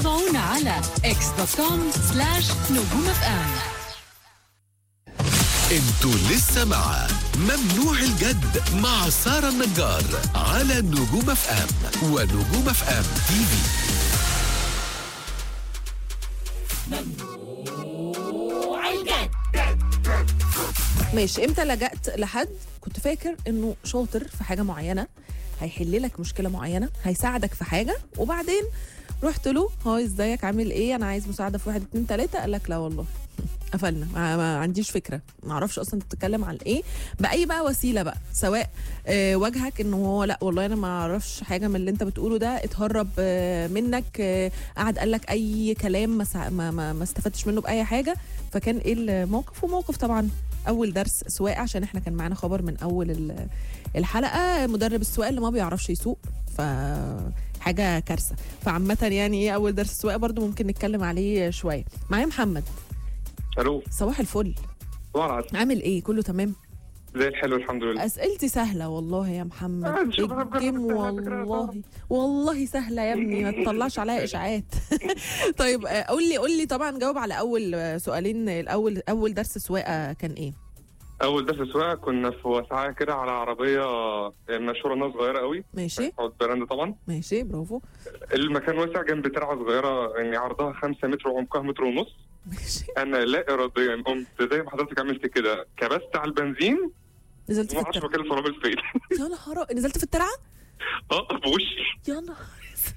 تابعونا على اكس دوت كوم سلاش نجوم اف ام انتوا لسه مع ممنوع الجد مع سارة النجار على نجوم اف ام ونجوم اف ام تي في ماشي امتى لجأت لحد كنت فاكر انه شاطر في حاجه معينه هيحل لك مشكله معينه هيساعدك في حاجه وبعدين رحت له هاي ازيك عامل ايه انا عايز مساعده في واحد اتنين تلاته قال لك لا والله قفلنا ما, ما عنديش فكره ما اعرفش اصلا تتكلم عن ايه باي بقى وسيله بقى سواء آه وجهك انه هو لا والله انا ما اعرفش حاجه من اللي انت بتقوله ده اتهرب آه منك آه قعد قال لك اي كلام ما, سع- ما, ما, ما استفدتش منه باي حاجه فكان ايه الموقف وموقف طبعا اول درس سواقه عشان احنا كان معانا خبر من اول ال- الحلقه مدرب السواقه اللي ما بيعرفش يسوق ف حاجه كارثه فعامه يعني ايه اول درس سواقه برضو ممكن نتكلم عليه شويه معايا محمد الو صباح الفل طبعا عامل ايه كله تمام زي الحلو الحمد لله اسئلتي سهله والله يا محمد آه، نشوف أنا بجرب الجيم السهلة فكرة والله والله سهله يا ابني ما تطلعش عليا اشاعات طيب آه، قول لي قول لي طبعا جاوب على اول آه، سؤالين الاول اول درس سواقه كان ايه اول درس سواقه كنا في وسعه كده على عربيه مشهوره انها صغيره قوي ماشي عود براند طبعا ماشي برافو المكان واسع جنب ترعه صغيره يعني عرضها 5 متر وعمقها متر ونص ماشي انا لا اراديا قمت زي ما حضرتك عملت كده كبست على البنزين نزلت في وما اعرفش الترعه مكان الفرامل فين يا نهار أ- نزلت في الترعه اه بوشي يا نهار أسود.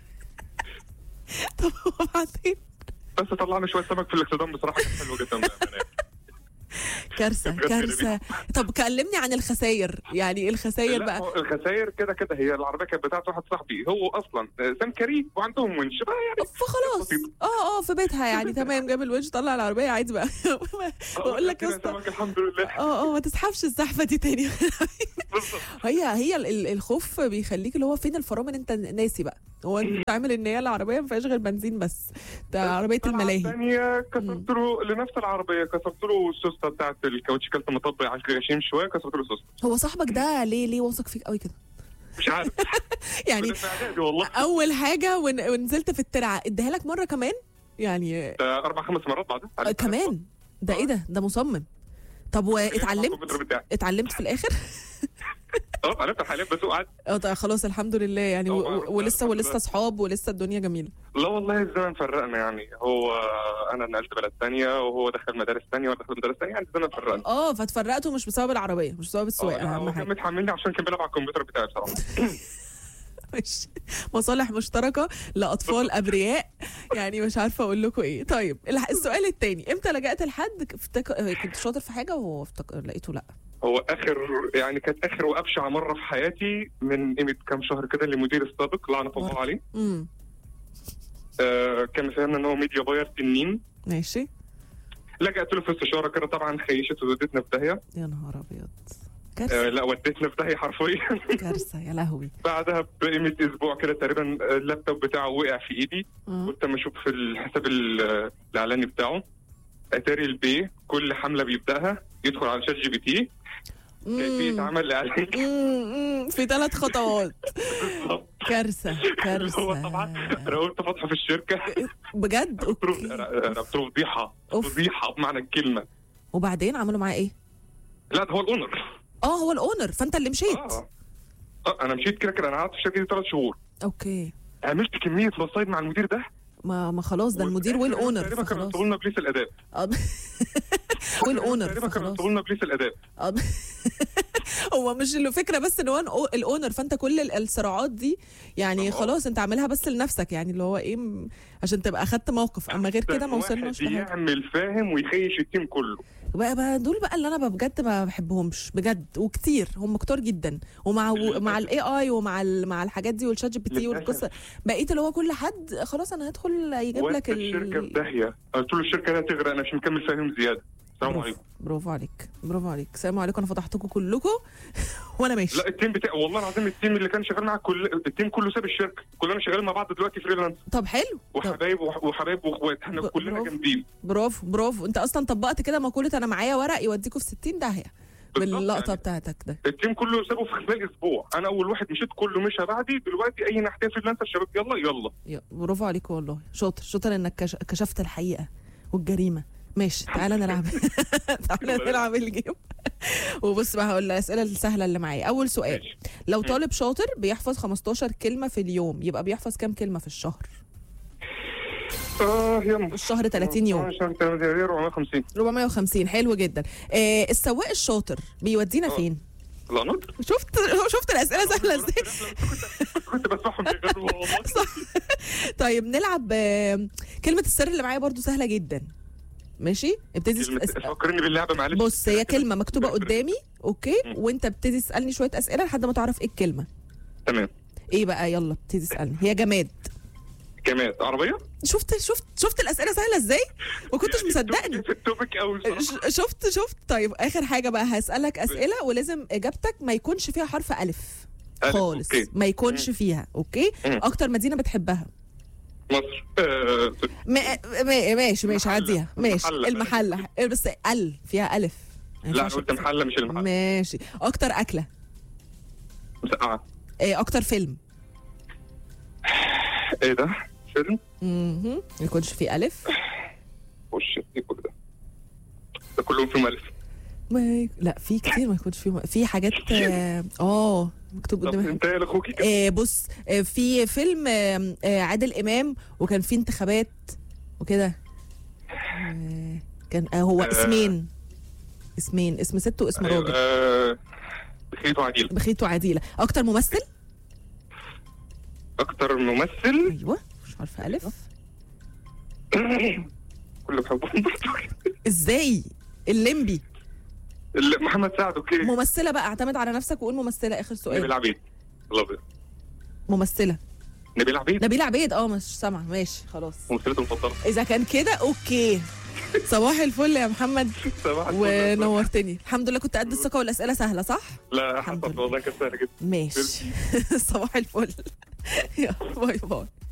طب وبعدين بس طلعنا شويه سمك في الاكسدام بصراحه كان حلو جدا بأمانة. كارثه بجد كارثه طب كلمني عن الخساير يعني ايه الخساير لا، بقى هو الخسائر كده كده هي العربيه كانت بتاعت واحد صاحبي هو اصلا سمكري وعندهم ونش بقى يعني فخلاص بسيط. اه اه في بيتها يعني تمام جاب الونش طلع العربيه عادي بقى بقول لك يا كده اسطى سمك الحمد لله اه اه ما تسحبش الزحفه دي تاني بالظبط هي هي ال- ال- الخوف بيخليك اللي هو فين الفرامل انت ناسي بقى هو انت عامل ان هي العربيه ما فيهاش غير بنزين بس ده عربيه الملاهي الثانية كسرت له لنفس العربية كسرت له السوسته بتاعت الكاوتش كلت مطبق على الغشيم شوية كسرت له السوسته هو صاحبك ده ليه ليه واثق فيك قوي كده مش عارف يعني كنا في اعدادي والله اول حاجه ون- ونزلت في الترعه اديها لك مره كمان يعني ده اربع خمس مرات بعدها آه، كمان ده ايه ده ده مصمم طب واتعلمت الكمبيوتر بتاعي اتعلمت في الاخر اه اتعلمت حاليا بسوق عادي اه طيب خلاص الحمد لله يعني و- طبعاً. و- ولسه الحمد ولسه لله. اصحاب ولسه الدنيا جميله لا والله الزمن فرقنا يعني هو انا نقلت بلد ثانية وهو دخل مدارس ثانية وانا دخلت مدارس ثانية يعني الزمن فرقنا اه فاتفرقتوا مش بسبب العربيه مش بسبب اه السواقه لا، اهم هو كان حاجه متحملني عشان كان بيلعب على الكمبيوتر بتاعي بصراحة مش مصالح مشتركه لاطفال ابرياء يعني مش عارفه اقول لكم ايه طيب الح- السؤال الثاني امتى لجأت لحد افتك... كنت شاطر في حاجه وافتك... لقيته لا هو اخر يعني كانت اخر وابشع مرة في حياتي من قيمة كام شهر كده لمدير السابق لعنة الله عليه امم آه كان فهمنا ان هو ميديا باير تنين ماشي لجأت له في استشاره كده طبعا خيشت وودتنا في داهيه يا نهار ابيض آه كارثه لا ودتنا في داهيه حرفيا كارثه يا لهوي بعدها بقيمه اسبوع كده تقريبا آه، اللابتوب بتاعه وقع في ايدي آه. قلت اما اشوف في الحساب ال- الاعلاني بتاعه اتاري البي كل حمله بيبداها يدخل على شات جي بي تي كيفيه مم. عمل اعلان مم، مم، في ثلاث خطوات كارثه كارثه هو طبعا انا قلت فاتحه في الشركه بجد قلت له اوكي أنا قلت له فضيحه أوف. فضيحه بمعنى الكلمه وبعدين عملوا معاه ايه لا ده هو الاونر اه هو الاونر فانت اللي مشيت اه اه انا مشيت كده كده انا قعدت في الشركه دي ثلاث شهور اوكي عملت كميه مصايب مع المدير ده ما ما خلاص ده المدير والاونر تقريبا كانوا فخلاص يطلبوا لنا بليس الاداب آه. والاونر تقريبا كانوا فخلاص يطلبوا لنا بليس الاداب آه. هو مش الفكره بس ان هو الأو- الاونر فانت كل ال- الصراعات دي يعني آه. خلاص انت عاملها بس لنفسك يعني اللي هو ايه م- عشان تبقى اخدت موقف اما غير كده ما واحد وصلناش لحاجه يعمل فاهم ويخيش التيم كله بقى, بقى دول بقى اللي انا بجد ما بحبهمش بجد وكتير هم كتار جدا ومع و... مع الاي اي ومع ال... مع الحاجات دي والشات جي بي تي للأسف. والقصه بقيت اللي هو كل حد خلاص انا هدخل يجيب لك ودى الشركه في ال... داهيه قلت له الشركه لا تغرق انا مش مكمل فاهم زياده السلام برافو عليكم برافو عليك برافو عليك السلام عليكم انا فضحتكم كلكم وانا ماشي لا التيم بتاعي والله العظيم التيم اللي كان شغال معاه كل التيم كله ساب الشركه كلنا شغالين مع بعض دلوقتي فريلانس طب حلو طب وحبايب وح- وحبايب واخوات احنا ب- كلنا برافو. جامدين برافو برافو انت اصلا طبقت كده مقوله انا معايا ورق يوديكوا في 60 داهيه بالظبط باللقطه يعني. بتاعتك ده التيم كله سابه في خلال اسبوع انا اول واحد مشيت كله مشى بعدي دلوقتي اي ناحيه فريلانسر الشباب يلا يلا يا- برافو عليك والله شاطر شاطر انك كش- كشفت الحقيقه والجريمه ماشي تعالى نلعب تعالى نلعب الجيم وبص بقى هقول الاسئله السهله اللي معايا اول سؤال ماشي. لو طالب شاطر بيحفظ 15 كلمه في اليوم يبقى بيحفظ كام كلمه في الشهر اه يلا الشهر 30 يوم 450 450 حلو جدا آه السواق الشاطر بيودينا آه. فين لا نطر شفت شفت الاسئله سهله ازاي كنت بسمعهم بيغنوا والله صح طيب نلعب آه، كلمه السر اللي معايا برضو سهله جدا ماشي ابتدي كلمة- اس- فكرني باللعبه معلش بص هي كلمه مكتوبه قدامي اوكي وانت بتبتدي تسالني شويه اسئله لحد ما تعرف ايه الكلمه تمام ايه بقى يلا ابتدي تسالني هي جماد جماد عربيه شفت شفت شفت الاسئله سهله ازاي ما كنتش يعني مصدقني في التوبيك قوي ش- شفت شفت طيب اخر حاجه بقى هسالك اسئله ولازم اجابتك ما يكونش فيها حرف الف ألف، خالص أوكي. ما يكونش فيها اوكي مم. اكتر مدينه بتحبها مصر آه، ما ما ماشي ماشي المحلة. عديها ماشي المحلة. المحله بس ال فيها الف ما لا ينفعش قلت محله مش المحله ماشي اكتر اكله مسقعه إيه اكتر فيلم ايه ده فيلم مهم. ما يكونش فيه الف وش ايه كل ده ده كلهم في ملف ما ي... لا في كتير ما يكونش فيه في حاجات اه آه، مكتوب طب قدامي انت يا اخوكي كده آه بص آه في فيلم آه آه عادل امام وكان في انتخابات وكده آه كان آه هو آه. اسمين اسمين اسم ست واسم راجل آه، بخيت وعديل بخيته عديله اكتر ممثل اكتر ممثل ايوه مش عارفه الف كله بحبهم ازاي الليمبي ال- محمد سعد اوكي ممثله بقى اعتمد على نفسك وقول ممثله اخر نبيل سؤال عبيد الابيض ممثله نبيل عبيد نبيل عبيد اه مش سامعه ماشي خلاص ممثلته المفضله اذا كان كده اوكي صباح الفل يا محمد صباح الفل. ونورتني الحمد لله كنت قد الثقه والاسئله سهله صح لا الحمد حصل لله. والله كانت سهله جدا ماشي صباح الفل يلا باي باي